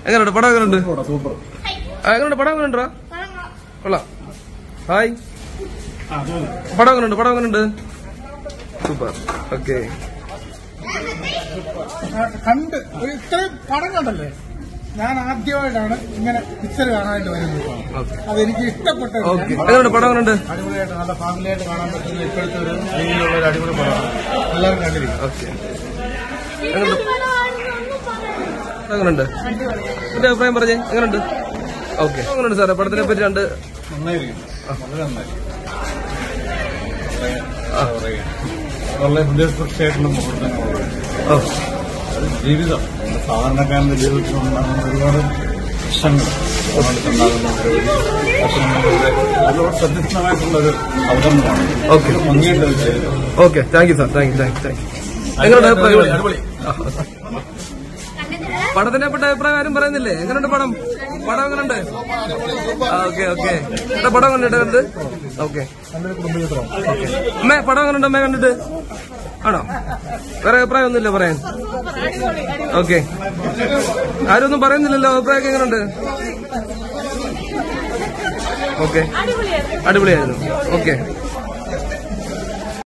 എങ്ങനെയുണ്ട് പടം എങ്ങനെയുണ്ട് ആ, എങ്ങനെയുണ്ട് പടം എങ്ങനെയുണ്ടോ കൊള്ളാം ഹായ് പടം എങ്ങനെയുണ്ട് പടം എങ്ങനെയുണ്ട് സൂപ്പർ ഓക്കെ കണ്ട് ഒരു ഇത്രയും പടം കണ്ടല്ലേ ഞാൻ ആദ്യമായിട്ടാണ് ഇങ്ങനെ പിക്ചർ കാണാനായിട്ട് വരുന്നത് ഓക്കെ അതെനിക്ക് ഇഷ്ടപ്പെട്ട ഒരു ഓക്കെ എങ്ങനെയുണ്ട് പടം എങ്ങനെയുണ്ട് അടിപൊളിയായിട്ട് നല്ല ഫാമിലിയായിട്ട് കാണാൻ പറ്റുന്ന ഇപ്പോഴത്തെ ഒരു രീതിയിലുള്ള ഒരു അടിപൊളി പടമാണ് എല്ലാവരും കണ്ടിരിക്കും ഓക്കെ എങ്ങനെയുണ്ട് എങ്ങനെയുണ്ട് എന്റെ അഭിപ്രായം പറഞ്ഞേ എങ്ങനെയുണ്ട് ഓക്കെ എങ്ങനെയുണ്ട് സാറേ പടത്തിനെ പറ്റി രണ്ട് നന്നായിരിക്കും വളരെ നന്നായി ആ. വളരെ ഹൃദയസ്പർശിയായിട്ടുള്ള മുഹൂർത്തങ്ങളുള്ളത് ഓ അത് ജീവിതം നമ്മുടെ സാധാരണക്കാരന്റെ ജീവിതത്തിൽ ഉണ്ടാകുന്ന ഒരുപാട് പ്രശ്നങ്ങൾ ഉണ്ടാകുന്ന നിരവധി പ്രശ്നങ്ങളുടെ ഒരുപാട് ശ്രദ്ധിഷ്ടമായിട്ടുള്ള ഒരു അവതരണമാണ് ഓക്കെ ഭംഗിയായിട്ട് അത് ചെയ്തത് okay thank you sir thank you thank you thank you എങ്ങനെയുണ്ട് അഭിപ്രായം അടിപൊളി ആ, പടത്തിനെ പറ്റി അഭിപ്രായം ആരും പറയുന്നില്ലേ എങ്ങനെയുണ്ട് പടം പടം എങ്ങനെയുണ്ട് ഓക്കെ ഓക്കെ എടാ പടം കണ്ടിട്ട് ഓക്കെ നല്ലൊരു കുടുംബചിത്രം അമ്മേ പടം കണ്ടിട്ട് അമ്മേ കണ്ടിട്ട് ആണോ വേറെ അഭിപ്രായം ഒന്നുമില്ല പറയാൻ ഓക്കെ ആരും ഒന്നും പറയുന്നില്ലല്ലോ അഭിപ്രായമൊക്കെ എങ്ങനെയുണ്ട് ഓക്കെ അടിപൊളിയായിരുന്നു ഓക്കെ